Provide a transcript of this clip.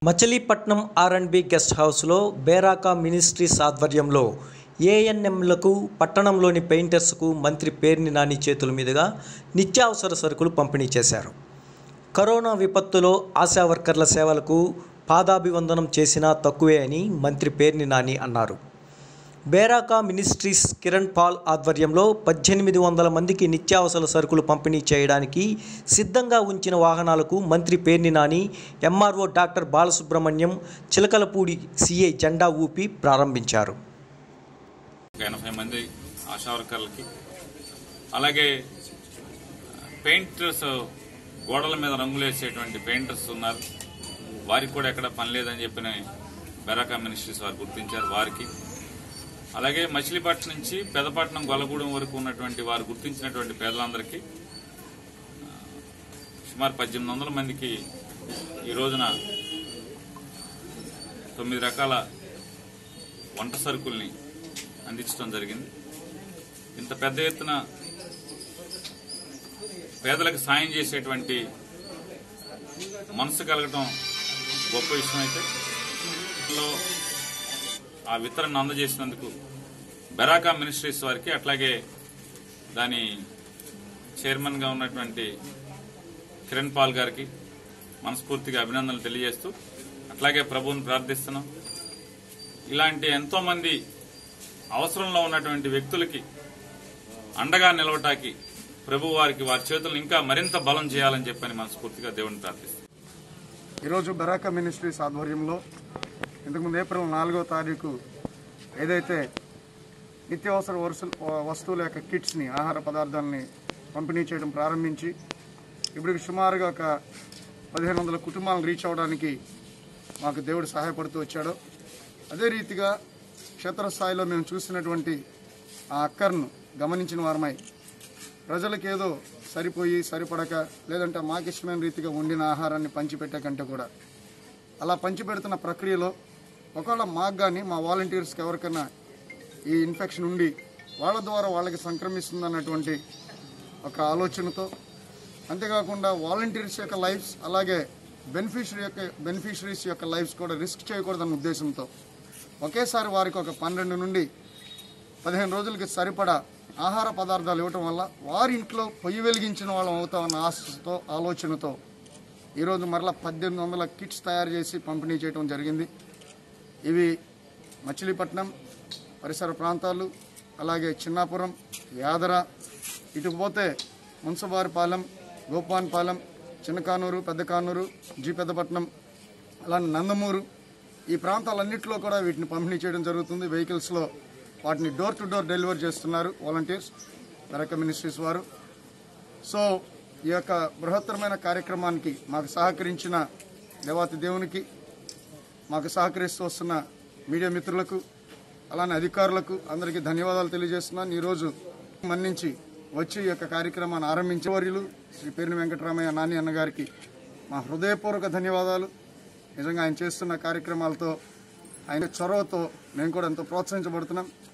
Machilipatnam R and B guest హౌస్లో Beracah ministries ఆధ్వర్యంలో ఏఎన్ఎంలకు పట్టణంలోని పెయింటర్స్కు మంత్రి పేర్ని నాని చేతుల మీదుగా నిత్యావసర సరుకులు పంపిణీ చేశారు కరోనా విపత్తులో ఆశా వర్కర్ల సేవలకు పాదాభివందనం చేసినా తక్కువే అని మంత్రి పేర్ని నాని అన్నారు బేరాకా మినిస్ట్రీస్ కిరణ్ పాల్ ఆధ్వర్యంలో పద్దెనిమిది వందల మందికి నిత్యావసర సరుకులు పంపిణీ చేయడానికి సిద్ధంగా ఉంచిన వాహనాలకు మంత్రి Perni Nani MRO doctor Balasubrahmanyam Chilakalapudi CI జెండా ఊపి ప్రారంభించారు ఒక ఎనభై మంది ఆశా వర్కర్లకి అలాగే పెయింటర్స్ గోడల మీద రంగులు వేసేటువంటి పెయింటర్స్ ఉన్నారు వారికి కూడా ఎక్కడ పని లేదని చెప్పిన బెరాకా మినిస్ట్రీస్ వారు గుర్తించారు వారికి అలాగే మచిలీపట్నం నుంచి పెదపట్నం గొల్లగూడెం వరకు ఉన్నటువంటి వారు గుర్తించినటువంటి పేదలందరికీ ఆ, సుమారు పద్దెనిమిది వందల మందికి ఈ రోజున తొమ్మిది రకాల వంట సరుకుల్ని అందించడం జరిగింది ఇంత పెద్ద ఎత్తున పేదలకు సాయం చేసేటువంటి మనసు కలగటం గొప్ప విషయం అయితే లో ఆ వితరణ అందజేసినందుకు బెరాకా మినిస్ట్రీస్ వారికి అట్లాగే దాని చైర్మన్ గా ఉన్నటువంటి కిరణ్ పాల్ గారికి మనస్ఫూర్తిగా అభినందనలు తెలియజేస్తూ అట్లాగే ప్రభువుని ప్రార్థిస్తున్నాం ఇలాంటి ఎంతో మంది అవసరంలో ఉన్నటువంటి వ్యక్తులకి అండగా నిలవటానికి ప్రభు వారికి వారి చేతులను ఇంకా మరింత బలం చేయాలని చెప్పని మనస్ఫూర్తిగా దేవుని ప్రార్థిస్తున్నాం ఈరోజు బరాకా మినిస్ట్రీస్ ఆధ్వర్యంలో ఇంతకుముందు ఏప్రిల్ నాలుగో తారీఖు ఏదైతే నిత్యావసర వరుస- వస్తువుల యొక్క కిట్స్ని ఆహార పదార్థాలని పంపిణీ చేయడం ప్రారంభించి ఇప్పుడు సుమారుగా ఒక పదిహేను వందల కుటుంబాలను రీచ్ అవ్వడానికి మాకు దేవుడు సహాయపడుతూ వచ్చాడు అదే రీతిగా క్షేత్రస్థాయిలో మేము చూసినటువంటి ఆ అక్కర్ను గమనించిన వారమై ప్రజలకు ఏదో సరిపోయి సరిపడక లేదంటే మాకు ఇష్టమైన రీతిగా వండిన ఆహారాన్ని పంచిపెట్టే కంటే కూడా అలా పంచిపెడుతున్న ప్రక్రియలో ఒకవేళ మాకు కానీ మా వాలంటీర్స్కి ఎవరికైనా ఈ ఇన్ఫెక్షన్ ఉండి వాళ్ళ ద్వారా వాళ్ళకి సంక్రమిస్తుంది అన్నటువంటి ఒక ఆలోచనతో అంతేకాకుండా వాలంటీర్స్ యొక్క లైఫ్స్ అలాగే బెనిఫిషరీ యొక్క బెనిఫిషరీస్ యొక్క లైఫ్స్ కూడా రిస్క్ చేయకూడదన్న ఉద్దేశంతో ఒకేసారి వారికి ఒక పన్నెండు నుండి పదిహేను రోజులకి సరిపడా ఆహార పదార్థాలు ఇవ్వటం వల్ల వారి ఇంట్లో పొయ్యి వెలిగించిన వాళ్ళం అవుతామన్న ఆశతో ఆలోచనతో ఈరోజు మరలా పద్దెనిమిది వందల కిట్స్ తయారు చేసి పంపిణీ చేయడం జరిగింది ఇవి మచిలీపట్నం పరిసర ప్రాంతాలు అలాగే చిన్నాపురం యాదర ఇటు పోతే మున్సబారిపాలెం గోపాన్పాలెం చిన్నకానూరు పెద్దకానూరు జీ పెద్దపట్నం అలానే నందమూరు ఈ ప్రాంతాలన్నింటిలో కూడా వీటిని పంపిణీ చేయడం జరుగుతుంది వెహికల్స్లో వాటిని డోర్ టు డోర్ డెలివరీ చేస్తున్నారు వాలంటీర్స్ బరక మినిస్ట్రీస్ వారు సో ఈ యొక్క బృహత్తరమైన కార్యక్రమానికి మాకు సహకరించిన దేవాతి దేవునికి మాకు సహకరిస్తూ వస్తున్న మీడియా మిత్రులకు అలానే అధికారులకు అందరికీ ధన్యవాదాలు తెలియజేస్తున్నాను ఈరోజు మన్నించి వచ్చి ఈ యొక్క కార్యక్రమాన్ని ఆరంభించే వర్యులు శ్రీ పేరుని వెంకటరామయ్య నాని అన్న గారికి మా హృదయపూర్వక ధన్యవాదాలు నిజంగా ఆయన చేస్తున్న కార్యక్రమాలతో ఆయన చొరవతో మేము కూడా ఎంతో ప్రోత్సహించబడుతున్నాం